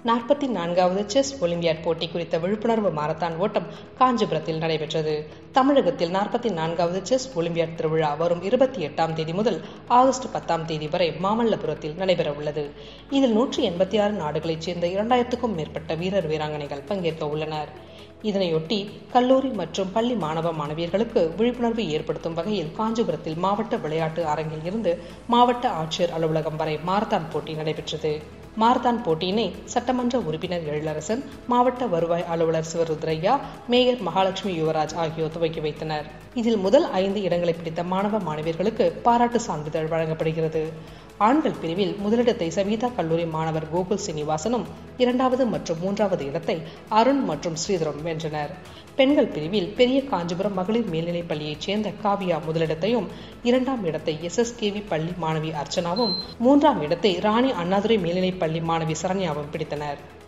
நாற்பத்தி நான்காவது chess olympiad போட்டி குறித்த விழிப்புணர்வு மாரத்தான் ஓட்டம் காஞ்சிபுரத்தில் நடைபெற்றது தமிழகத்தில் நாற்பத்தி நான்காவது செஸ் ஒலிம்பியாட் திருவிழா வரும் இருபத்தி எட்டாம் தேதி முதல் ஆகஸ்ட் பத்தாம் தேதி வரை மாமல்லபுரத்தில் நடைபெற உள்ளது இதில் நூற்றி எண்பத்தி ஆறு நாடுகளைச் சேர்ந்த இரண்டாயிரத்துக்கும் மேற்பட்ட வீரர் வீராங்கனைகள் பங்கேற்க உள்ளனர் இதனையொட்டி கல்லூரி மற்றும் பள்ளி மாணவ மாணவியர்களுக்கு விழிப்புணர்வு ஏற்படுத்தும் வகையில் காஞ்சிபுரத்தில் மாவட்ட விளையாட்டு அரங்கில் இருந்து மாவட்ட ஆட்சியர் அலுவலகம் வரை மாரத்தான் போட்டி நடைபெற்றது மாரத்தான் போட்டியினை சட்டமன்ற உறுப்பினர் எழிலரசன் மாவட்ட வருவாய் அலுவலர் சிவருத்ரையா மேயர் மகாலட்சுமி யுவராஜ் ஆகியோர் துவக்கி வைத்தனர் இதில் முதல் ஐந்து இடங்களை பிடித்த மாணவ மாணவியர்களுக்கு பாராட்டு சான்றிதழ் வழங்கப்படுகிறது ஆண்கள் பிரிவில் முதலிடத்தை சவிதா கல்லூரி மாணவர் கோகுல் சீனிவாசனும் இரண்டாவது மற்றும் மூன்றாவது இடத்தை அருண் மற்றும் ஸ்ரீதரும் வென்றனர் பெண்கள் பிரிவில் பெரிய காஞ்சிபுரம் மகளிர் மேல்நிலைப் பள்ளியைச் சேர்ந்த காவியா முதலிடத்தையும் இரண்டாம் இடத்தை எஸ் எஸ் கேவி பள்ளி மாணவி அர்ச்சனாவும் மூன்றாம் இடத்தை ராணி அண்ணாதுரை மேல்நிலைப் பள்ளி மாணவி சரண்யாவும் பிடித்தனர்